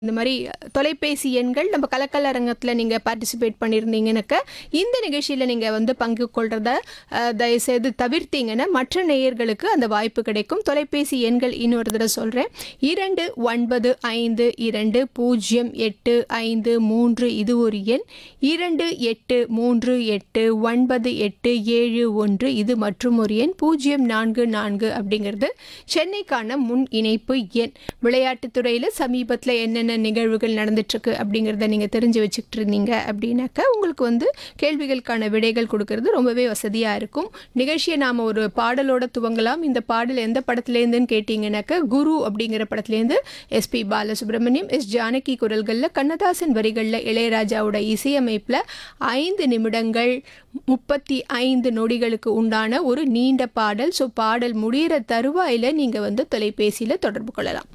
இந்த மாதிரி தொலைபேசி எண்கள் நம்ம கலக்கல் அரங்கத்தில் நீங்கள் பார்ட்டிசிபேட் பண்ணியிருந்தீங்கன்னாக்க இந்த நிகழ்ச்சியில் நீங்கள் வந்து பங்கு கொள்றத அஹ், தயவுசெய்து தவிர்த்தீங்கன்னா மற்ற நேயர்களுக்கு அந்த வாய்ப்பு கிடைக்கும் தொலைபேசி எண்கள் இன்னொரு தடவை சொல்கிறேன் இரண்டு ஒன்பது ஐந்து இரண்டு பூஜ்ஜியம் எட்டு ஐந்து மூன்று இது ஒரு எண் இரண்டு எட்டு மூன்று எட்டு ஒன்பது எட்டு ஏழு ஒன்று இது மற்றும் ஒரு எண் பூஜ்ஜியம் நான்கு நான்கு அப்படிங்கிறது சென்னைக்கான முன் இணைப்பு எண் விளையாட்டுத் துறையில் சமீபத்தில் என்னென்ன நிகழ்வுகள் நடந்துட்டுருக்கு அப்படிங்கிறத நீங்கள் தெரிஞ்சு வச்சுக்கிட்டு இருந்தீங்க அப்படின்னாக்கா உங்களுக்கு வந்து கேள்விகளுக்கான விடைகள் கொடுக்கறது ரொம்பவே வசதியாக இருக்கும் நிகழ்ச்சியை நாம் ஒரு பாடலோட துவங்கலாம் இந்த பாடல் எந்த படத்துலேருந்துன்னு கேட்டிங்கனாக்கா குரு அப்படிங்கிற படத்துலேருந்து எஸ்பி பாலசுப்ரமணியம் எஸ் ஜானகி குரல்களில் கண்ணதாசன் வரிகளில் இளையராஜாவோட இசையமைப்பில் ஐந்து நிமிடங்கள் முப்பத்தி ஐந்து நொடிகளுக்கு உண்டான ஒரு நீண்ட பாடல் ஸோ பாடல் முடிகிற தருவாயில் நீங்கள் வந்து தொலைபேசியில் தொடர்பு கொள்ளலாம்